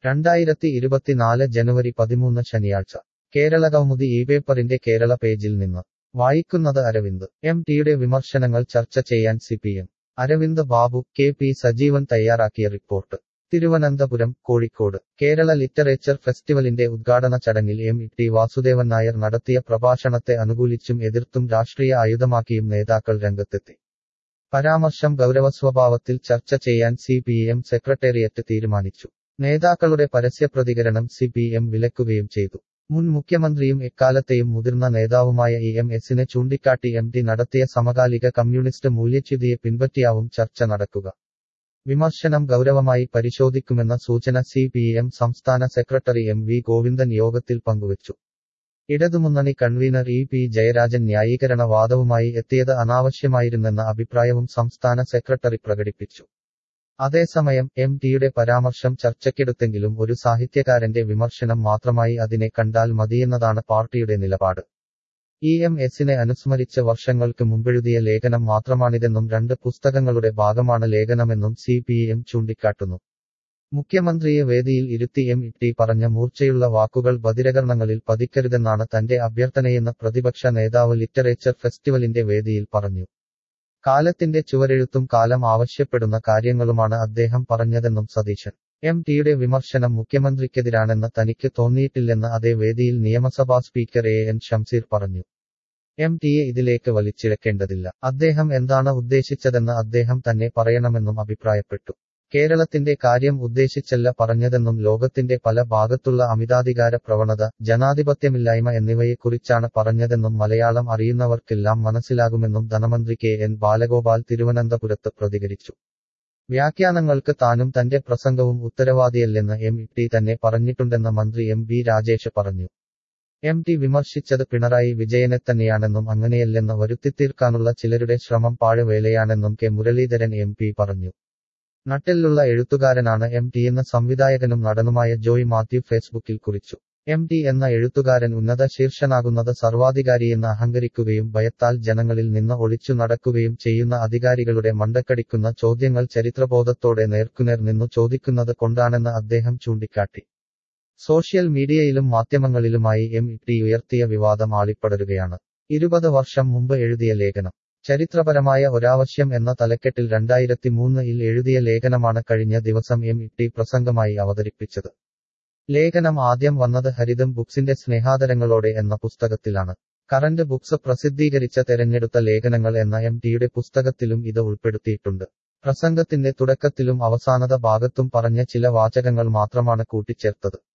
രണ്ടായിരത്തി ഇരുപത്തിനാല് ജനുവരി പതിമൂന്ന് ശനിയാഴ്ച കേരളകൗമുദി ഈ പേപ്പറിന്റെ കേരള പേജിൽ നിന്ന് വായിക്കുന്നത് അരവിന്ദ് എം ടിയുടെ വിമർശനങ്ങൾ ചർച്ച ചെയ്യാൻ CPM Aravind Babu K P Sajeevan തയ്യാറാക്കിയ റിപ്പോർട്ട് തിരുവനന്തപുരം കോഴിക്കോട് കേരള ലിറ്ററേച്ചർ ഫെസ്റ്റിവലിന്റെ ഉദ്ഘാടന ചടങ്ങിൽ എം ടി വാസുദേവൻ നായർ നടത്തിയ പ്രഭാഷണത്തെ അനുകൂലിച്ചും എതിർത്തും രാഷ്ട്രീയ ആയുധമാക്കിയും നേതാക്കൾ രംഗത്തെത്തി പരാമർശം ഗൗരവസ്വഭാവത്തിൽ ചർച്ച ചെയ്യാൻ സി പി എം സെക്രട്ടേറിയറ്റ് തീരുമാനിച്ചു നേതാക്കളുടെ പരസ്യപ്രതികരണം സി പി എം വിലക്കുകയും ചെയ്തു മുൻ മുഖ്യമന്ത്രിയും എക്കാലത്തെയും മുതിർന്ന നേതാവുമായ ഇ എം എസിനെ ചൂണ്ടിക്കാട്ടി എം ടി നടത്തിയ സമകാലിക കമ്മ്യൂണിസ്റ്റ് മൂല്യച്യുതിയെ പിൻപറ്റിയാവും ചർച്ച നടക്കുക വിമർശനം ഗൗരവമായി പരിശോധിക്കുമെന്ന സൂചന സി പി എം സംസ്ഥാന സെക്രട്ടറി എം വി ഗോവിന്ദൻ യോഗത്തിൽ പങ്കുവച്ചു ഇടതുമുന്നണി കൺവീനർ ഇ പി ജയരാജൻ ന്യായീകരണ വാദവുമായി എത്തിയത് അനാവശ്യമായിരുന്നെന്ന അഭിപ്രായവും സംസ്ഥാന സെക്രട്ടറി പ്രകടിപ്പിച്ചു അതേസമയം എം ടിയുടെ പരാമർശം ചർച്ചയ്ക്കെടുത്തെങ്കിലും ഒരു സാഹിത്യകാരന്റെ വിമർശനം മാത്രമായി അതിനെ കണ്ടാൽ മതിയെന്നതാണ് പാർട്ടിയുടെ നിലപാട് ഇ എം എസിനെ അനുസ്മരിച്ച് വർഷങ്ങൾക്ക് മുമ്പെഴുതിയ ലേഖനം മാത്രമാണിതെന്നും രണ്ട് പുസ്തകങ്ങളുടെ ഭാഗമാണ് ലേഖനമെന്നും സി പി എം ചൂണ്ടിക്കാട്ടുന്നു മുഖ്യമന്ത്രിയെ വേദിയിൽ ഇരുത്തി എം ടി പറഞ്ഞ മൂർച്ചയുള്ള വാക്കുകൾ ബദിരകരണങ്ങളിൽ പതിക്കരുതെന്നാണ് തന്റെ അഭ്യർത്ഥനയെന്ന് പ്രതിപക്ഷ നേതാവ് ലിറ്ററേച്ചർ ഫെസ്റ്റിവലിന്റെ വേദിയിൽ പറഞ്ഞു കാലത്തിന്റെ ചുവരെഴുത്തും കാലം ആവശ്യപ്പെടുന്ന കാര്യങ്ങളുമാണ് അദ്ദേഹം പറഞ്ഞതെന്നും സതീശൻ എം ടിയുടെ വിമർശനം മുഖ്യമന്ത്രിക്കെതിരാണെന്ന് തനിക്ക് തോന്നിയിട്ടില്ലെന്ന് അതേ വേദിയിൽ നിയമസഭാ സ്പീക്കർ എ എൻ ഷംസീർ പറഞ്ഞു എം ടിയെ ഇതിലേക്ക് വലിച്ചിഴക്കേണ്ടതില്ല അദ്ദേഹം എന്താണ് ഉദ്ദേശിച്ചതെന്ന് അദ്ദേഹം തന്നെ പറയണമെന്നും അഭിപ്രായപ്പെട്ടു കേരളത്തിന്റെ കാര്യം ഉദ്ദേശിച്ചല്ല പറഞ്ഞതെന്നും ലോകത്തിന്റെ പല ഭാഗത്തുള്ള അമിതാധികാര പ്രവണത ജനാധിപത്യമില്ലായ്മ എന്നിവയെക്കുറിച്ചാണ് പറഞ്ഞതെന്നും മലയാളം അറിയുന്നവർക്കെല്ലാം മനസ്സിലാകുമെന്നും ധനമന്ത്രി കെ എൻ ബാലഗോപാൽ തിരുവനന്തപുരത്ത് പ്രതികരിച്ചു വ്യാഖ്യാനങ്ങൾക്ക് താനും തന്റെ പ്രസംഗവും ഉത്തരവാദിയല്ലെന്ന് എം ടി തന്നെ പറഞ്ഞിട്ടുണ്ടെന്ന് മന്ത്രി എം ബി രാജേഷ് പറഞ്ഞു എം ടി വിമർശിച്ചത് പിണറായി വിജയനെ തന്നെയാണെന്നും അങ്ങനെയല്ലെന്ന് വരുത്തിത്തീർക്കാനുള്ള ചിലരുടെ ശ്രമം പാഴ്വേലയാണെന്നും കെ മുരളീധരൻ എം പി പറഞ്ഞു നട്ടെല്ലുള്ള എഴുത്തുകാരനാണ് എം ടി എന്ന സംവിധായകനും നടനുമായ ജോയ് മാത്യു ഫേസ്ബുക്കിൽ കുറിച്ചു എം ടി എന്ന എഴുത്തുകാരൻ ഉന്നത ശീർഷനാകുന്നത് സർവാധികാരിയെന്ന് അഹങ്കരിക്കുകയും ഭയത്താൽ ജനങ്ങളിൽ നിന്ന് ഒളിച്ചു നടക്കുകയും ചെയ്യുന്ന അധികാരികളുടെ മണ്ടക്കടിക്കുന്ന ചോദ്യങ്ങൾ ചരിത്രബോധത്തോടെ നേർക്കുനേർ നിന്നു ചോദിക്കുന്നത് കൊണ്ടാണെന്ന് അദ്ദേഹം ചൂണ്ടിക്കാട്ടി സോഷ്യൽ മീഡിയയിലും മാധ്യമങ്ങളിലുമായി എം ടി ഉയർത്തിയ വിവാദം ആളിപ്പടരുകയാണ് ഇരുപത് വർഷം മുമ്പ് എഴുതിയ ലേഖനം ചരിത്രപരമായ ഒരാവശ്യം എന്ന തലക്കെട്ടിൽ രണ്ടായിരത്തി മൂന്നിൽ എഴുതിയ ലേഖനമാണ് കഴിഞ്ഞ ദിവസം എം ടി പ്രസംഗമായി അവതരിപ്പിച്ചത് ലേഖനം ആദ്യം വന്നത് ഹരിതം ബുക്സിന്റെ സ്നേഹാദരങ്ങളോടെ എന്ന പുസ്തകത്തിലാണ് കറന്റ് ബുക്സ് പ്രസിദ്ധീകരിച്ച തെരഞ്ഞെടുത്ത ലേഖനങ്ങൾ എന്ന എം ടിയുടെ പുസ്തകത്തിലും ഇത് ഉൾപ്പെടുത്തിയിട്ടുണ്ട് പ്രസംഗത്തിന്റെ തുടക്കത്തിലും അവസാനത ഭാഗത്തും പറഞ്ഞ ചില വാചകങ്ങൾ മാത്രമാണ് കൂട്ടിച്ചേർത്തത്